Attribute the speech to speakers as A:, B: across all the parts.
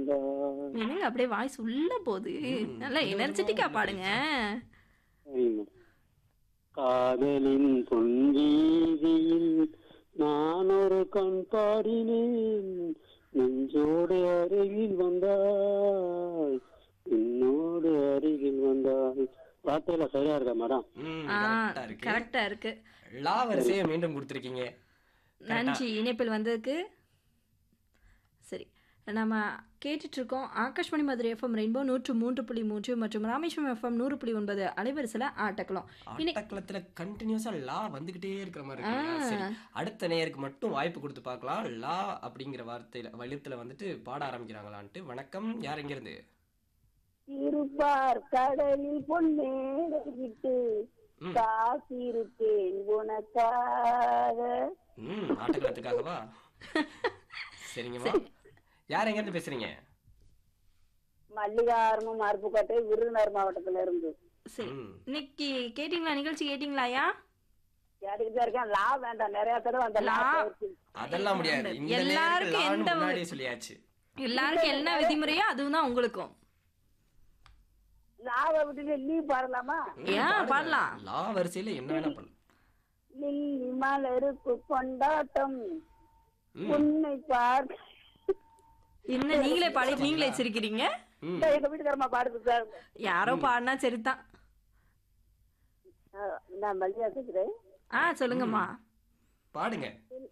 A: வந்தாய்
B: என்னங்க அப்படியே வாய்ஸ் உள்ள போகுது நல்லா எனர்ஜெட்டிக்கா பாடுங்க
A: சரிம்மா. காதலின் பொன்வீதியில் நான் ஒரு கண் பாடினேன் நெஞ்சோடு அருகில் வந்தாய் என்னோடு அருகில் வந்தாய் வார்த்தையில சரியா இருக்கா மேடம்
C: ம்,
B: ஆ
C: correct ஆ இருக்கு
B: கரெக்டா இருக்கு
C: லா வரிசையை மீண்டும் கொடுத்துருக்கீங்க
B: நன்றி இணைப்பில் வந்ததுக்கு சரி நம்ம கேட்டுட்டு இருக்கோம் ஆகாஷ்வாணி மதுரை எஃப்எம் ரெயின்போ நூற்று மூன்று புள்ளி மூன்று மற்றும் ராமேஸ்வரம் எஃப்எம் நூறு புள்ளி ஒன்பது அலைவரிசையில் ஆட்டக்கலாம்
C: ஆட்டக்களத்துல கண்டினியூஸா லா வந்துகிட்டே இருக்கிற மாதிரி இருக்கு சரி அடுத்த நேயருக்கு மட்டும் வாய்ப்பு கொடுத்து பார்க்கலாம் லா அப்படிங்கிற வார்த்தையில வலித்துல வந்துட்டு பாட ஆரம்பிக்கிறாங்களான்ட்டு வணக்கம் யார் எங்க இருந்து
D: இருப்பார் கடலில் பொன்னேடை விட்டு
C: ம்.
D: காத்திருப்பேன் உனக்காக
C: ம் ஆட்டக்களத்துக்காகவா சரிங்கம்மா யார் எங்க இருந்து பேசுறீங்க
D: மல்லிகாரமும் அருப்புக்கோட்டை விருதுநகர் மாவட்டத்துல இருந்து
B: சரி
C: ம்.
B: இன்னைக்கு கேட்டிங்களா நிகழ்ச்சி கேட்டிங்களாயா
D: கேட்டுக்கிட்டு தான் இருக்கேன் லா வேண்டாம் நிறைய தடவை அந்த லா
B: லா.
D: போயிடுச்சு.
C: அதெல்லாம் முடியாது இந்த நேரத்துக்கு
B: எல்லாருக்கும்
C: லான்னு
B: எந்த
C: முன்னாடியே சொல்லியாச்சு
B: எல்லாருக்கும் என்ன விதிமுறையோ அதுவும் தான் உங்களுக்கும்
D: லாவை விட்டுட்டு லீ பாடலாமா
B: ஏன் பாடலாம்
C: லா வரிசையில என்ன வேணா பண்ணலாம்
D: லில்லி மலருக்கு கொண்டாட்டம்
C: ம்.
D: உன்னை பார்க்க
B: என்ன நீங்களே பாடி நீங்களே சிரிக்கிறீங்க
C: ம்
D: எங்க வீட்டுக்காரமா பாடுது சார்
B: யாரோ பாடினா சரிதான்
D: ஆ, நான் மல்லிகா பேசுறேன்
B: ஆ சொல்லுங்கம்மா
C: பாடுங்க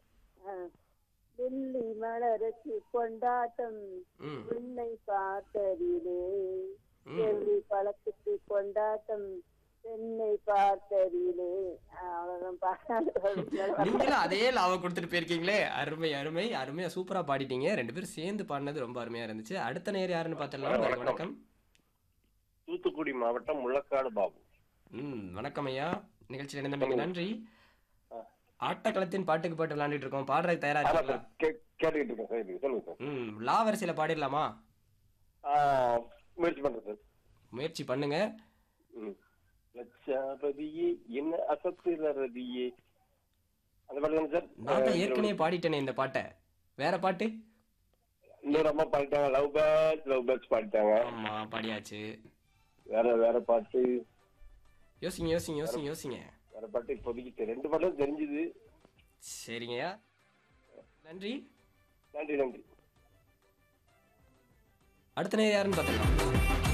D: வெள்ளி மலருக்கு கொண்டாட்டம்
C: ம்
D: உன்னை பார்த்ததிலே
C: ம்.
D: வெள்ளி பழத்துக்கு கொண்டாட்டம் பெண்ணை பார்த்ததிலே அவ்வளவுதான் பாடாது
C: நீங்களும் அதே லாவை கொடுத்துட்டு போயிருக்கீங்களே அருமை அருமை அருமையா சூப்பரா பாடிட்டீங்க ரெண்டு பேரும் சேர்ந்து பாடினது ரொம்ப அருமையா இருந்துச்சு அடுத்த நேர் யாருன்னு பார்த்துடலாம் வருக வணக்கம்
E: தூத்துக்குடி மாவட்டம் முள்ளக்காடு பாபு
C: ம் வணக்கம் ஐயா நிகழ்ச்சியில் இணைந்தமைக்கு நன்றி ஆட்டக்களத்தின் பாட்டுக்கு பாட்டு விளையாண்டுட்டு இருக்கோம் பாடுறதுக்கு தயாரா
E: ஆமா
C: இருக்கீங்களா
E: சார் கே- கேட்டுக்கிட்டு இருக்கேன் சார் இது சொல்லுங்க சார்
C: ம் லா வரிசையில பாடிடலாமா
E: ஆ, முயற்சி பண்றேன் சார்
C: முயற்சி பண்ணுங்க
E: ம். லட்சாபதியே என்ன அசத்துற ரதியே அந்த பாட்டு தானே சார்
C: நான் தான் ஏற்கனவே பாடிட்டேனே இந்த பாட்டை வேற பாட்டு
E: இன்னொரு அம்மா பாடிட்டாங்க லவ் பேர்ட்ஸ் லவ் பேர்ட்ஸ் பாடிட்டாங்க
C: ஆமா பாடியாச்சு
E: வேற வேற பாட்டு
C: யோசிங்க யோசிங்க யோசிங்க யோசிங்க
E: வேற பாட்டு இப்போதைக்கு தெ- ரெண்டு பாட்டும் தெரிஞ்சுது
C: சரிங்கய்யா நன்றி
E: நன்றி நன்றி
C: அடுத்த நேரம் யாருன்னு பார்த்துக்கலாம்